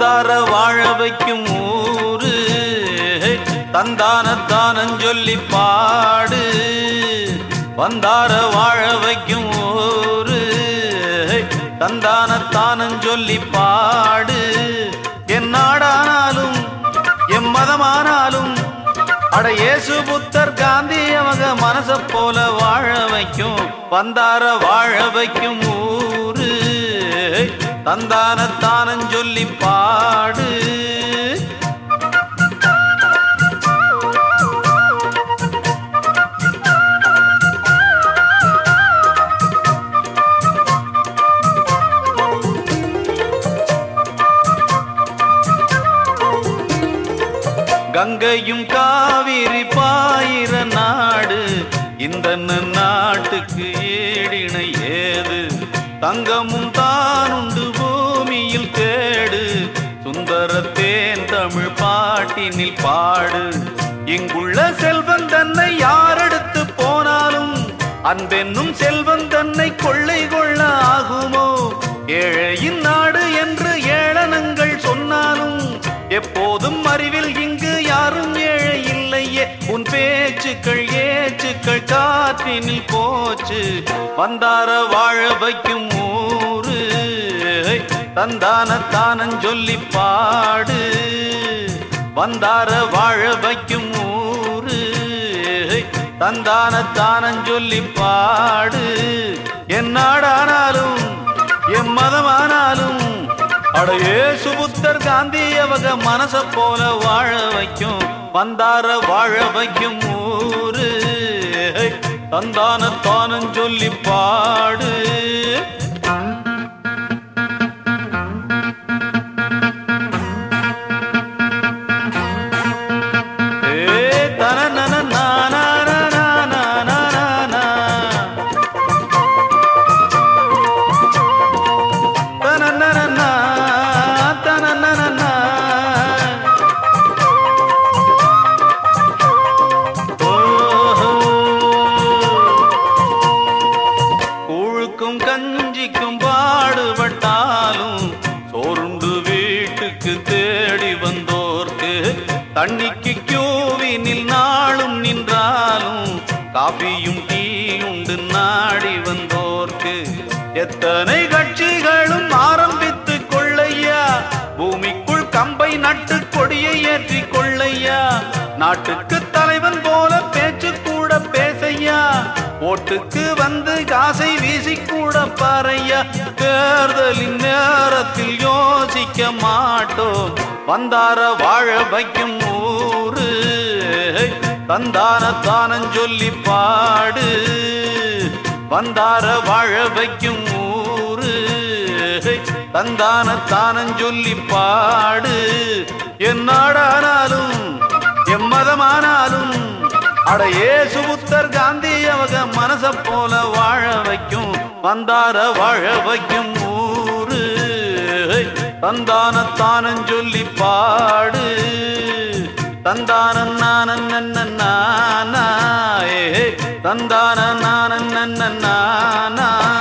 வந்தார வாழ வைக்கும் ஊரு தந்தான தானம் சொல்லி பாடு வந்தார வாழ வைக்கும் ஊரு தந்தான தானம் சொல்லி பாடு என் நாடானாலும் என் மதமானாலும் அட இயேசு புத்தர் காந்தி அவங்க மனச போல வாழ வைக்கும் வந்தார வாழ வைக்கும் ஊரு தந்தான தானம் சொல்லி பாடு கங்கையும் காவிரி பாயிர நாடு இந்த நாட்டுக்கு ஈடிணை ஏது தங்கமும் தானுண்டு பூமியில் தேடு சுந்தரத்தேன் தமிழ் பாட்டினில் பாடு இங்குள்ள செல்வன் தன்னை யாரெடுத்து போனாலும் அன்பென்னும் செல்வன் தன்னை கொள்ளை கொள்ள ஆகுமோ ஏழையின் நாடு என்று ஏளனங்கள் சொன்னாலும் எப்போதும் அறிவில் இங்கு யாரும் ஏழை இல்லையே உன் பேச்சுக்கள் ஏச்சுக்கள் காற்றினில் போச்சு வந்தார வாழ வைக்கும் ஊரு தந்தான தானன் சொல்லி பாடு வந்தார வாழ வைக்கும் ஊரு தந்தான தானன் சொல்லி பாடு என் நாடானாலும் என் மதமானாலும் அடையே சுபுத்தர் காந்தி அவங்க மனச போல வாழ வைக்கும் வந்தார வாழ வைக்கும் ஊரு தந்தான தானம் சொல்லி பாடு ஏ தனனன நானானானானானானா. தனனனனா, தனனனனா. ஓஹோ. கூழுக்கும் கஞ்சிக்கும் பாடுபட்டாலும் சோறுண்டு வீட்டுக்கு தேடி வந்தோர்க்கு தண்ணிக்கு கியூவினில் நாளும் நின்றாலும் காபியும் டீயுண்டு நாடி வந்தோர்க்கு எத்தனை கட்சிகளும் ஆரம்பித்து கொள்ளையா பூமிக்குள் கம்பை நட்டு கொடியை ஏற்றி கொள்ளையா நாட்டுக்கு தலைவன் போல பேச்சு கூட பேசையா ஓட்டுக்கு வந்து காசை வீசி கூட பாறையா தேர்தலின் நேரத்தில் யோசிக்க மாட்டோம் வந்தார வாழ வைக்கும் ஊரு தந்தான தானம் சொல்லி பாடு வந்தார வாழ வைக்கும் ஊரு தந்தான தானம் சொல்லி பாடு என் நாடானாலும் என் மதமானாலும் அட ஏசு புத்தர் காந்தி அவங்க மனச போல வாழ வைக்கும் வந்தார வாழ வைக்கும் ஊரு தந்தான தானம் சொல்லி பாடு தந்தான நானன் நானா ஏ தந்தான நானன் நானா